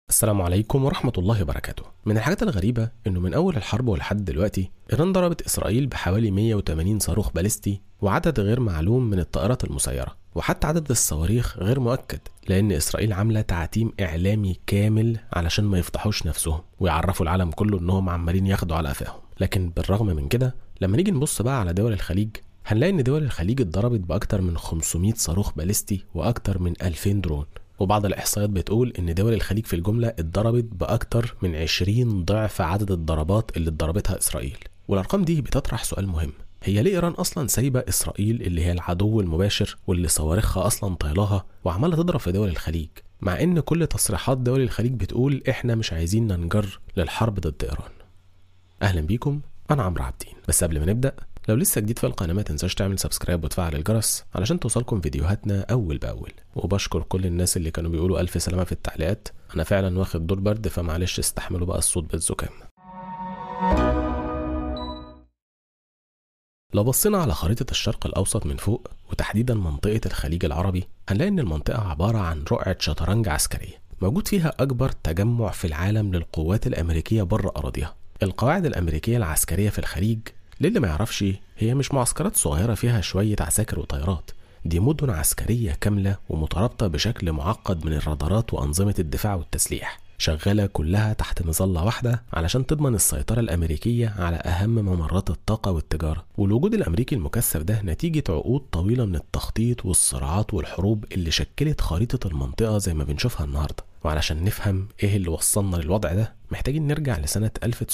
السلام عليكم ورحمة الله وبركاته من الحاجات الغريبة انه من اول الحرب ولحد دلوقتي ايران ضربت اسرائيل بحوالي 180 صاروخ باليستي وعدد غير معلوم من الطائرات المسيرة وحتى عدد الصواريخ غير مؤكد لان اسرائيل عاملة تعتيم اعلامي كامل علشان ما يفضحوش نفسهم ويعرفوا العالم كله انهم عمالين ياخدوا على قفاهم لكن بالرغم من كده لما نيجي نبص بقى على دول الخليج هنلاقي ان دول الخليج اتضربت باكتر من 500 صاروخ باليستي واكتر من 2000 درون وبعض الإحصائيات بتقول إن دول الخليج في الجملة اتضربت بأكتر من 20 ضعف عدد الضربات اللي اتضربتها إسرائيل والأرقام دي بتطرح سؤال مهم هي ليه إيران أصلا سايبة إسرائيل اللي هي العدو المباشر واللي صواريخها أصلا طايلاها وعمالة تضرب في دول الخليج مع إن كل تصريحات دول الخليج بتقول إحنا مش عايزين ننجر للحرب ضد إيران أهلا بيكم أنا عمرو عابدين بس قبل ما نبدأ لو لسه جديد في القناة ما تنساش تعمل سبسكرايب وتفعل الجرس علشان توصلكم فيديوهاتنا أول بأول وبشكر كل الناس اللي كانوا بيقولوا ألف سلامة في التعليقات أنا فعلا واخد دور برد فمعلش استحملوا بقى الصوت بالزكام لو بصينا على خريطة الشرق الأوسط من فوق وتحديدا منطقة الخليج العربي هنلاقي إن المنطقة عبارة عن رقعة شطرنج عسكرية موجود فيها أكبر تجمع في العالم للقوات الأمريكية بره أراضيها القواعد الأمريكية العسكرية في الخليج للي ما يعرفش هي مش معسكرات صغيرة فيها شوية عساكر وطيارات دي مدن عسكرية كاملة ومترابطة بشكل معقد من الرادارات وأنظمة الدفاع والتسليح شغالة كلها تحت مظلة واحدة علشان تضمن السيطرة الأمريكية على أهم ممرات الطاقة والتجارة والوجود الأمريكي المكثف ده نتيجة عقود طويلة من التخطيط والصراعات والحروب اللي شكلت خريطة المنطقة زي ما بنشوفها النهاردة وعلشان نفهم ايه اللي وصلنا للوضع ده محتاجين نرجع لسنة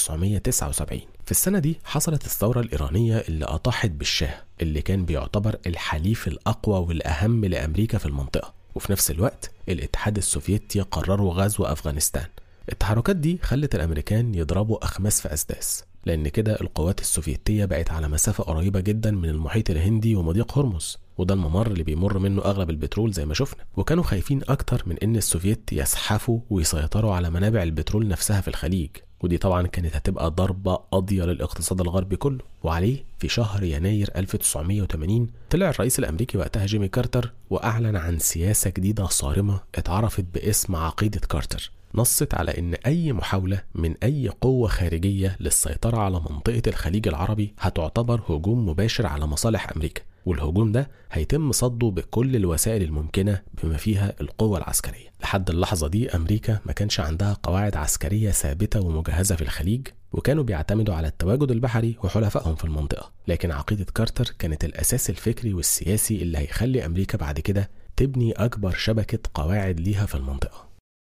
1979 في السنة دي حصلت الثورة الإيرانية اللي أطاحت بالشاه اللي كان بيعتبر الحليف الأقوى والأهم لأمريكا في المنطقة وفي نفس الوقت الاتحاد السوفيتي قرروا غزو أفغانستان التحركات دي خلت الأمريكان يضربوا أخماس في أسداس لأن كده القوات السوفيتية بقت على مسافة قريبة جدا من المحيط الهندي ومضيق هرمز وده الممر اللي بيمر منه أغلب البترول زي ما شفنا وكانوا خايفين أكتر من إن السوفيت يزحفوا ويسيطروا على منابع البترول نفسها في الخليج ودي طبعا كانت هتبقى ضربة قاضية للاقتصاد الغربي كله وعليه في شهر يناير 1980 طلع الرئيس الأمريكي وقتها جيمي كارتر وأعلن عن سياسة جديدة صارمة اتعرفت باسم عقيدة كارتر نصت على ان اي محاولة من اي قوة خارجية للسيطرة على منطقة الخليج العربي هتعتبر هجوم مباشر على مصالح امريكا والهجوم ده هيتم صده بكل الوسائل الممكنة بما فيها القوة العسكرية لحد اللحظة دي أمريكا ما كانش عندها قواعد عسكرية ثابتة ومجهزة في الخليج وكانوا بيعتمدوا على التواجد البحري وحلفائهم في المنطقة لكن عقيدة كارتر كانت الأساس الفكري والسياسي اللي هيخلي أمريكا بعد كده تبني أكبر شبكة قواعد ليها في المنطقة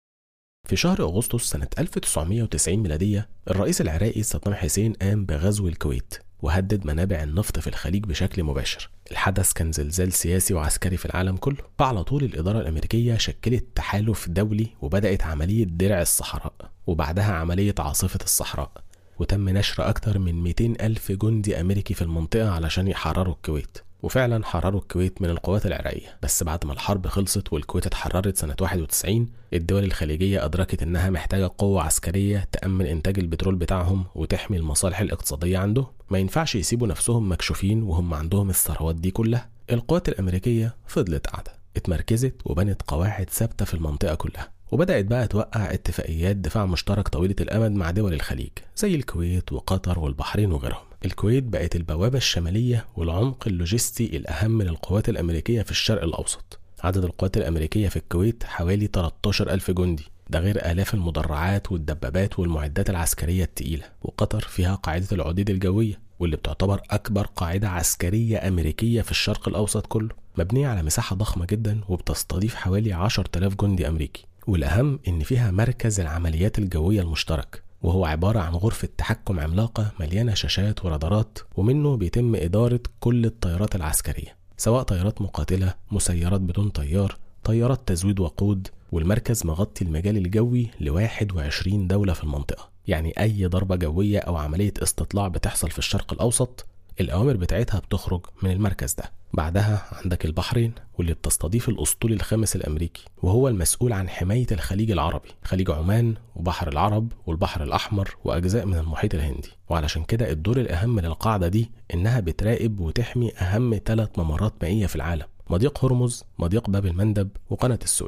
في شهر أغسطس سنة 1990 ميلادية الرئيس العراقي صدام حسين قام بغزو الكويت وهدد منابع النفط في الخليج بشكل مباشر الحدث كان زلزال سياسي وعسكري في العالم كله فعلى طول الإدارة الأمريكية شكلت تحالف دولي وبدأت عملية درع الصحراء وبعدها عملية عاصفة الصحراء وتم نشر أكتر من 200 ألف جندي أمريكي في المنطقة علشان يحرروا الكويت وفعلا حرروا الكويت من القوات العراقية بس بعد ما الحرب خلصت والكويت اتحررت سنة 91 الدول الخليجية أدركت إنها محتاجة قوة عسكرية تأمن إنتاج البترول بتاعهم وتحمي المصالح الاقتصادية عندهم ما ينفعش يسيبوا نفسهم مكشوفين وهم عندهم الثروات دي كلها القوات الأمريكية فضلت قاعدة اتمركزت وبنت قواعد ثابتة في المنطقة كلها وبدأت بقى توقع اتفاقيات دفاع مشترك طويلة الأمد مع دول الخليج زي الكويت وقطر والبحرين وغيرهم الكويت بقت البوابة الشمالية والعمق اللوجستي الأهم للقوات الأمريكية في الشرق الأوسط عدد القوات الأمريكية في الكويت حوالي 13 ألف جندي ده غير آلاف المدرعات والدبابات والمعدات العسكرية التقيلة وقطر فيها قاعدة العديد الجوية واللي بتعتبر أكبر قاعدة عسكرية أمريكية في الشرق الأوسط كله مبنية على مساحة ضخمة جدا وبتستضيف حوالي 10000 جندي أمريكي والأهم إن فيها مركز العمليات الجوية المشترك وهو عبارة عن غرفة تحكم عملاقة مليانة شاشات ورادارات ومنه بيتم إدارة كل الطيارات العسكرية سواء طيارات مقاتلة مسيرات بدون طيار طيارات تزويد وقود والمركز مغطي المجال الجوي ل 21 دولة في المنطقة يعني أي ضربة جوية أو عملية استطلاع بتحصل في الشرق الأوسط الأوامر بتاعتها بتخرج من المركز ده بعدها عندك البحرين واللي بتستضيف الأسطول الخامس الأمريكي وهو المسؤول عن حماية الخليج العربي خليج عمان وبحر العرب والبحر الأحمر وأجزاء من المحيط الهندي وعلشان كده الدور الأهم للقاعدة دي إنها بتراقب وتحمي أهم ثلاث ممرات مائية في العالم مضيق هرمز مضيق باب المندب وقناة السويس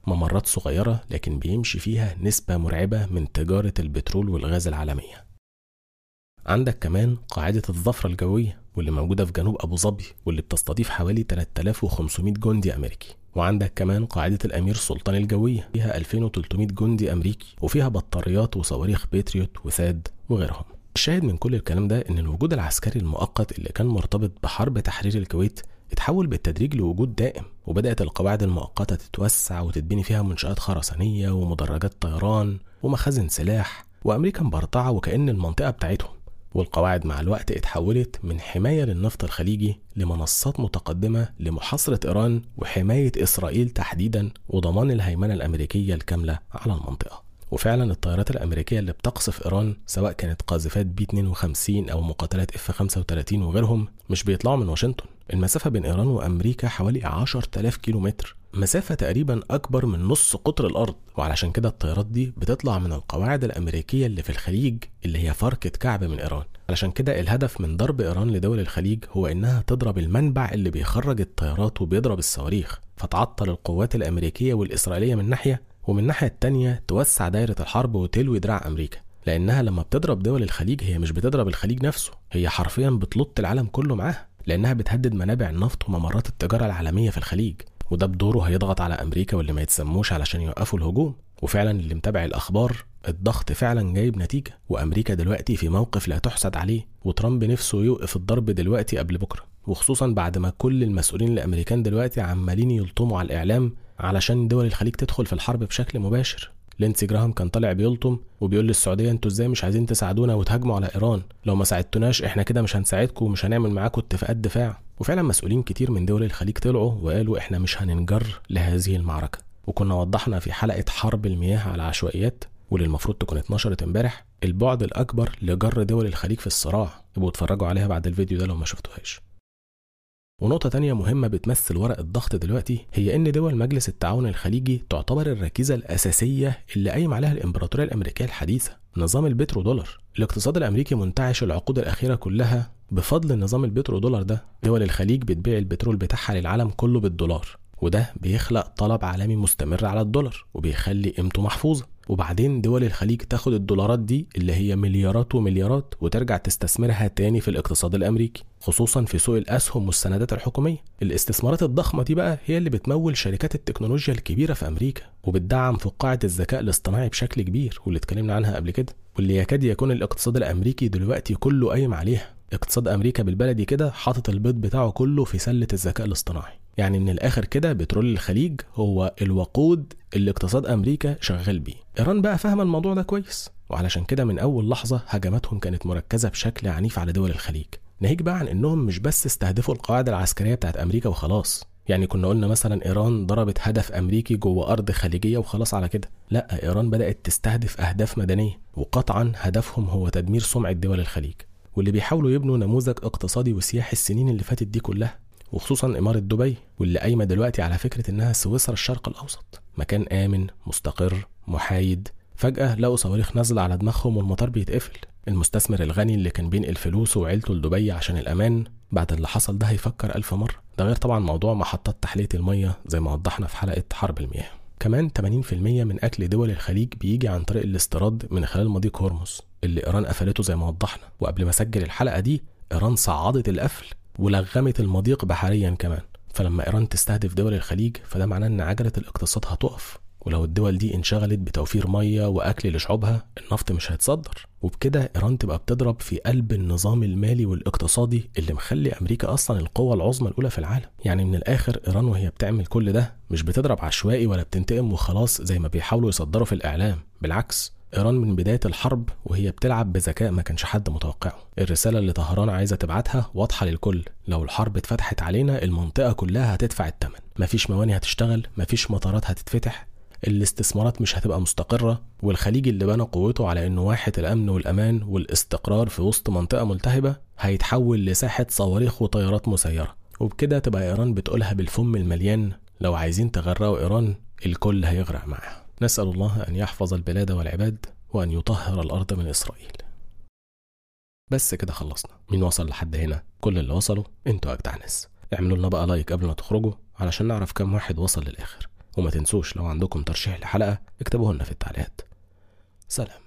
ممرات صغيرة لكن بيمشي فيها نسبة مرعبة من تجارة البترول والغاز العالمية عندك كمان قاعدة الظفرة الجوية واللي موجودة في جنوب أبو ظبي واللي بتستضيف حوالي 3500 جندي أمريكي وعندك كمان قاعدة الأمير سلطان الجوية فيها 2300 جندي أمريكي وفيها بطاريات وصواريخ باتريوت وثاد وغيرهم الشاهد من كل الكلام ده إن الوجود العسكري المؤقت اللي كان مرتبط بحرب تحرير الكويت اتحول بالتدريج لوجود دائم وبدأت القواعد المؤقتة تتوسع وتتبني فيها منشآت خرسانية ومدرجات طيران ومخازن سلاح وأمريكا مبرطعة وكأن المنطقة بتاعتهم والقواعد مع الوقت اتحولت من حماية للنفط الخليجي لمنصات متقدمة لمحاصرة إيران وحماية إسرائيل تحديدا وضمان الهيمنة الأمريكية الكاملة على المنطقة وفعلا الطيارات الأمريكية اللي بتقصف إيران سواء كانت قاذفات بي 52 أو مقاتلات اف 35 وغيرهم مش بيطلعوا من واشنطن المسافة بين إيران وأمريكا حوالي 10000 كيلو متر مسافة تقريبا أكبر من نص قطر الأرض وعلشان كده الطيارات دي بتطلع من القواعد الأمريكية اللي في الخليج اللي هي فركة كعب من إيران علشان كده الهدف من ضرب إيران لدول الخليج هو إنها تضرب المنبع اللي بيخرج الطيارات وبيضرب الصواريخ فتعطل القوات الأمريكية والإسرائيلية من ناحية ومن الناحية التانية توسع دايرة الحرب وتلوي دراع أمريكا لأنها لما بتضرب دول الخليج هي مش بتضرب الخليج نفسه هي حرفيا بتلط العالم كله معاها لأنها بتهدد منابع النفط وممرات التجارة العالمية في الخليج وده بدوره هيضغط على أمريكا واللي ما يتسموش علشان يوقفوا الهجوم وفعلا اللي متابع الأخبار الضغط فعلا جايب نتيجة وأمريكا دلوقتي في موقف لا تحسد عليه وترامب نفسه يوقف الضرب دلوقتي قبل بكرة وخصوصا بعد ما كل المسؤولين الأمريكان دلوقتي عمالين يلطموا على الإعلام علشان دول الخليج تدخل في الحرب بشكل مباشر لينسي جراهام كان طالع بيلطم وبيقول للسعوديه انتوا ازاي مش عايزين تساعدونا وتهاجموا على ايران لو ما ساعدتوناش احنا كده مش هنساعدكم ومش هنعمل معاكم اتفاقات دفاع وفعلا مسؤولين كتير من دول الخليج طلعوا وقالوا احنا مش هننجر لهذه المعركه وكنا وضحنا في حلقه حرب المياه على العشوائيات واللي المفروض تكون اتنشرت امبارح البعد الاكبر لجر دول الخليج في الصراع يبقوا اتفرجوا عليها بعد الفيديو ده لو ما شفتوهاش ونقطة تانية مهمة بتمثل ورق الضغط دلوقتي هي إن دول مجلس التعاون الخليجي تعتبر الركيزة الأساسية اللي قايم عليها الإمبراطورية الأمريكية الحديثة نظام البترو دولار الاقتصاد الأمريكي منتعش العقود الأخيرة كلها بفضل نظام البترو دولار ده دول الخليج بتبيع البترول بتاعها للعالم كله بالدولار وده بيخلق طلب عالمي مستمر على الدولار وبيخلي قيمته محفوظة وبعدين دول الخليج تاخد الدولارات دي اللي هي مليارات ومليارات وترجع تستثمرها تاني في الاقتصاد الامريكي خصوصا في سوق الاسهم والسندات الحكوميه الاستثمارات الضخمه دي بقى هي اللي بتمول شركات التكنولوجيا الكبيره في امريكا وبتدعم فقاعه الذكاء الاصطناعي بشكل كبير واللي اتكلمنا عنها قبل كده واللي يكاد يكون الاقتصاد الامريكي دلوقتي كله قايم عليها اقتصاد امريكا بالبلدي كده حاطط البيض بتاعه كله في سله الذكاء الاصطناعي يعني من الاخر كده بترول الخليج هو الوقود اللي اقتصاد امريكا شغال بيه ايران بقى فاهمه الموضوع ده كويس وعلشان كده من اول لحظه هجماتهم كانت مركزه بشكل عنيف على دول الخليج ناهيك بقى عن انهم مش بس استهدفوا القواعد العسكريه بتاعت امريكا وخلاص يعني كنا قلنا مثلا ايران ضربت هدف امريكي جوه ارض خليجيه وخلاص على كده لا ايران بدات تستهدف اهداف مدنيه وقطعا هدفهم هو تدمير سمعه دول الخليج واللي بيحاولوا يبنوا نموذج اقتصادي وسياحي السنين اللي فاتت دي كلها وخصوصا إمارة دبي واللي قايمة دلوقتي على فكرة إنها سويسرا الشرق الأوسط مكان آمن مستقر محايد فجأة لقوا صواريخ نازلة على دماغهم والمطار بيتقفل المستثمر الغني اللي كان بينقل فلوسه وعيلته لدبي عشان الأمان بعد اللي حصل ده هيفكر ألف مرة ده غير طبعا موضوع محطات تحلية المية زي ما وضحنا في حلقة حرب المياه كمان 80% من أكل دول الخليج بيجي عن طريق الاستيراد من خلال مضيق هرمز اللي إيران قفلته زي ما وضحنا وقبل ما أسجل الحلقة دي إيران صعدت القفل ولغمت المضيق بحريا كمان فلما ايران تستهدف دول الخليج فده معناه ان عجله الاقتصاد هتقف ولو الدول دي انشغلت بتوفير ميه واكل لشعوبها النفط مش هيتصدر وبكده ايران تبقى بتضرب في قلب النظام المالي والاقتصادي اللي مخلي امريكا اصلا القوه العظمى الاولى في العالم يعني من الاخر ايران وهي بتعمل كل ده مش بتضرب عشوائي ولا بتنتقم وخلاص زي ما بيحاولوا يصدروا في الاعلام بالعكس إيران من بداية الحرب وهي بتلعب بذكاء ما كانش حد متوقعه الرسالة اللي طهران عايزة تبعتها واضحة للكل لو الحرب اتفتحت علينا المنطقة كلها هتدفع الثمن مفيش مواني هتشتغل مفيش مطارات هتتفتح الاستثمارات مش هتبقى مستقرة والخليج اللي بنى قوته على انه واحد الامن والامان والاستقرار في وسط منطقة ملتهبة هيتحول لساحة صواريخ وطيارات مسيرة وبكده تبقى ايران بتقولها بالفم المليان لو عايزين تغرقوا ايران الكل هيغرق معاها نسأل الله أن يحفظ البلاد والعباد وأن يطهر الأرض من إسرائيل بس كده خلصنا مين وصل لحد هنا كل اللي وصلوا انتوا أجدع ناس اعملوا لنا بقى لايك قبل ما تخرجوا علشان نعرف كم واحد وصل للآخر وما تنسوش لو عندكم ترشيح لحلقة اكتبوه لنا في التعليقات سلام